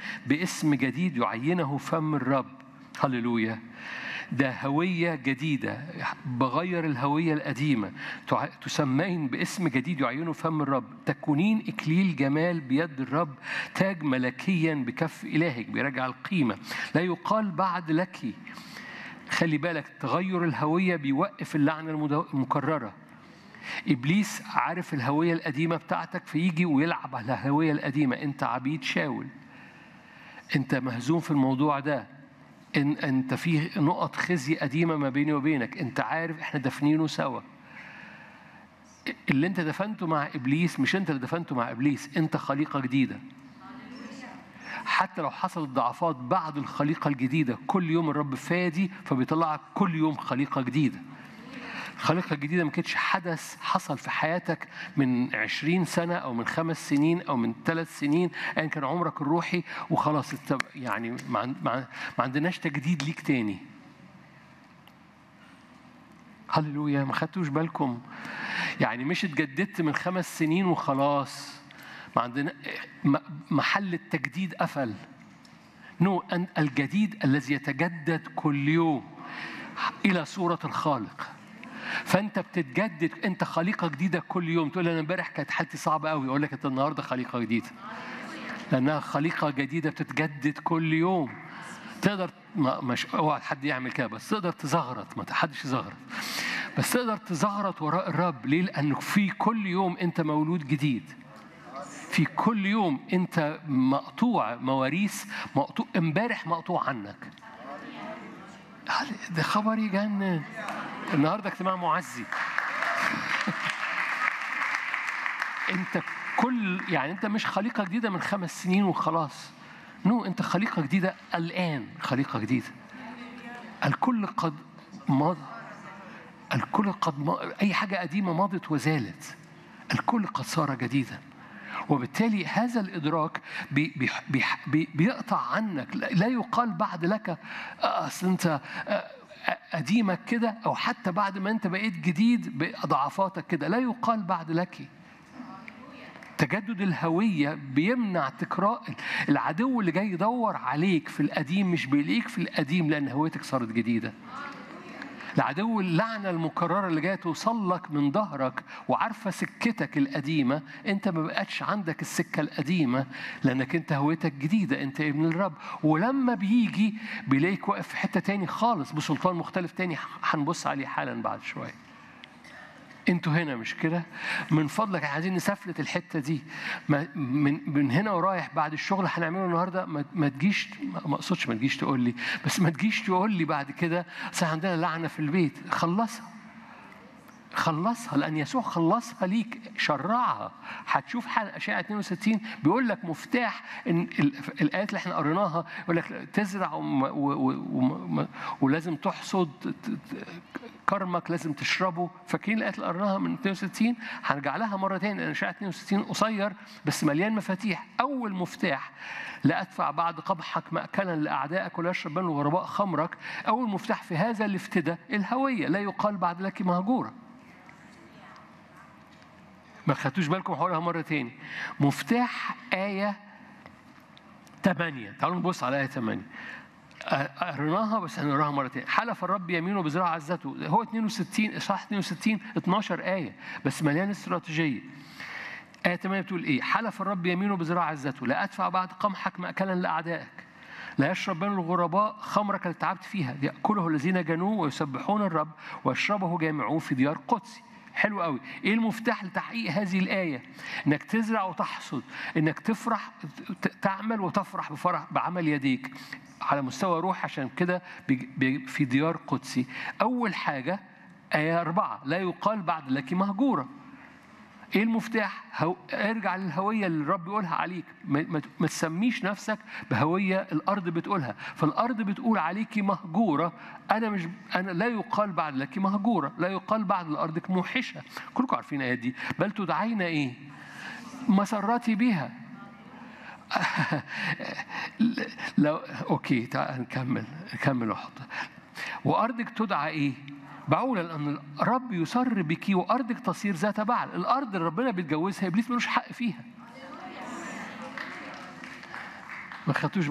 باسم جديد يعينه فم الرب هللويا ده هوية جديدة بغير الهوية القديمة تع- تسمين باسم جديد يعينه فم الرب تكونين إكليل جمال بيد الرب تاج ملكيا بكف إلهك بيرجع القيمة لا يقال بعد لك خلي بالك تغير الهوية بيوقف اللعنة المدو- المكررة إبليس عارف الهوية القديمة بتاعتك فيجي ويلعب على الهوية القديمة أنت عبيد شاول أنت مهزوم في الموضوع ده إن أنت في نقط خزي قديمة ما بيني وبينك أنت عارف إحنا دافنينه سوا اللي أنت دفنته مع إبليس مش أنت اللي دفنته مع إبليس أنت خليقة جديدة حتى لو حصلت ضعفات بعد الخليقة الجديدة كل يوم الرب فادي فبيطلعك كل يوم خليقة جديدة الخليقة الجديدة ما كانتش حدث حصل في حياتك من عشرين سنة أو من خمس سنين أو من ثلاث سنين أيا كان عمرك الروحي وخلاص انت يعني ما عن- ما ما عندناش تجديد ليك تاني هللويا ما خدتوش بالكم يعني مش اتجددت من خمس سنين وخلاص ما عندنا م- محل التجديد قفل نو أن الجديد الذي يتجدد كل يوم إلى صورة الخالق فانت بتتجدد انت خليقه جديده كل يوم تقول انا امبارح كانت حالتي صعبه قوي اقول لك انت النهارده خليقه جديده لانها خليقه جديده بتتجدد كل يوم تقدر ما مش اوعى حد يعمل كده بس تقدر تزغرط ما حدش يزغرط بس تقدر تزغرط وراء الرب ليه لانه في كل يوم انت مولود جديد في كل يوم انت مقطوع مواريث مقطوع امبارح مقطوع عنك ده خبر يجنن النهارده اجتماع معزي انت كل يعني انت مش خليقه جديده من خمس سنين وخلاص نو انت خليقه جديده الان خليقه جديده الكل قد مضى الكل قد مضى. اي حاجه قديمه مضت وزالت الكل قد صار جديدا وبالتالي هذا الادراك بي بي بي بي بيقطع عنك لا يقال بعد لك اصل انت قديمك كده او حتى بعد ما انت بقيت جديد بضعفاتك كده لا يقال بعد لك تجدد الهوية بيمنع تكرار العدو اللي جاي يدور عليك في القديم مش بيلاقيك في القديم لأن هويتك صارت جديدة العدو اللعنة المكررة اللي جاية توصل لك من ظهرك وعارفة سكتك القديمة انت ما بقتش عندك السكة القديمة لأنك انت هويتك جديدة انت ابن الرب ولما بيجي بيلاقيك واقف في حتة تاني خالص بسلطان مختلف تاني هنبص عليه حالا بعد شوية انتوا هنا مش كده من فضلك عايزين نسفلت الحته دي ما من من هنا ورايح بعد الشغل هنعمله النهارده ما, ما تجيش ما اقصدش ما تجيش تقول لي بس ما تجيش تقول لي بعد كده اصل عندنا لعنه في البيت خلصها خلصها لان يسوع خلصها ليك شرعها هتشوف حال اشعه 62 بيقول لك مفتاح ان الايات اللي احنا قريناها يقول لك تزرع وم و و ولازم تحصد كرمك لازم تشربه فاكرين الايات اللي قريناها من 62 هنرجع لها مره ثانيه لان اشعه 62 قصير بس مليان مفاتيح اول مفتاح لا ادفع بعد قبحك ماكلا لاعدائك ولا يشرب من الغرباء خمرك اول مفتاح في هذا الافتداء الهويه لا يقال بعد لك مهجوره ما خدتوش بالكم هقولها مرة تاني مفتاح آية 8 تعالوا نبص على آية 8 قريناها بس هنقراها مرة تاني حلف الرب يمينه بذراع عزته هو 62 اصحاح 62 12 آية بس مليان استراتيجية آية 8 بتقول إيه؟ حلف الرب يمينه بذراع عزته لا أدفع بعد قمحك مأكلا لأعدائك لا يشرب بين الغرباء خمرك اللي تعبت فيها يأكله الذين جنوه ويسبحون الرب ويشربه جامعوه في ديار قدسي حلو قوي ايه المفتاح لتحقيق هذه الايه انك تزرع وتحصد انك تفرح تعمل وتفرح بفرح بعمل يديك على مستوى روح عشان كده في ديار قدسي اول حاجه ايه اربعه لا يقال بعد لك مهجوره ايه المفتاح؟ هو... ارجع للهويه اللي الرب يقولها عليك، ما, ما... ما تسميش نفسك بهويه الارض بتقولها، فالارض بتقول عليك مهجوره، انا مش انا لا يقال بعد لك مهجوره، لا يقال بعد لارضك موحشه، كلكم عارفين الايات دي، بل تدعين ايه؟ مسرتي بها. لو اوكي تعال نكمل نكمل واحط وارضك تدعى ايه؟ بعولة لأن الرب يسر بك وأرضك تصير ذات بعل الأرض اللي ربنا بيتجوزها إبليس ملوش حق فيها ما خدتوش